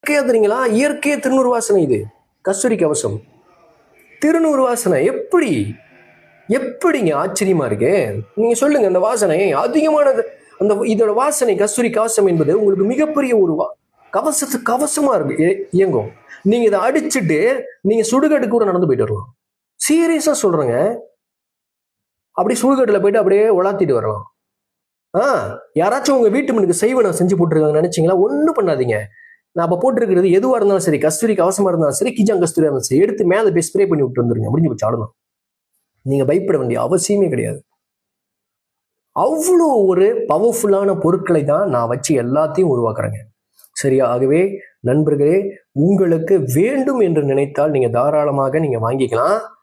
இயற்கையா தெரியுங்களா இயற்கைய திருநூறு வாசனை இது கஸ்தூரி கவசம் திருநூறு வாசனை எப்படி எப்படிங்க ஆச்சரியமா இருக்கு நீங்க சொல்லுங்க அந்த வாசனை அதிகமானது அந்த இதோட வாசனை கஸ்தூரி கவசம் என்பது உங்களுக்கு மிகப்பெரிய ஒரு வா- கவசத்து கவசமா இருக்கு இய- இயங்கும் நீங்க இதை அடிச்சுட்டு நீங்க சுடுகாடு கூட நடந்து போயிட்டு வரலாம் சீரியஸா சொல்றேங்க அப்படி சுடுகாட்டுல போயிட்டு அப்படியே உலாத்திட்டு வரலாம் ஆ யாராச்சும் உங்க வீட்டு மனுக்கு செய்வனம் செஞ்சு போட்டுருக்காங்க நினைச்சீங்களா ஒண்ணும் பண்ணாதீங்க நான் அப்ப போட்டிருக்கிறது எதுவா இருந்தாலும் சரி கஸ்தூரி கவசமா இருந்தாலும் சரி கிஜாங் கஸ்தூரியா இருந்தாலும் சரி எடுத்து மேல போய் ஸ்ப்ரே பண்ணி விட்டு வந்துருங்க முடிஞ்சு போச்சு ஆடணும் நீங்க பயப்பட வேண்டிய அவசியமே கிடையாது அவ்வளோ ஒரு பவர்ஃபுல்லான பொருட்களை தான் நான் வச்சு எல்லாத்தையும் உருவாக்குறேங்க சரியா ஆகவே நண்பர்களே உங்களுக்கு வேண்டும் என்று நினைத்தால் நீங்க தாராளமாக நீங்க வாங்கிக்கலாம்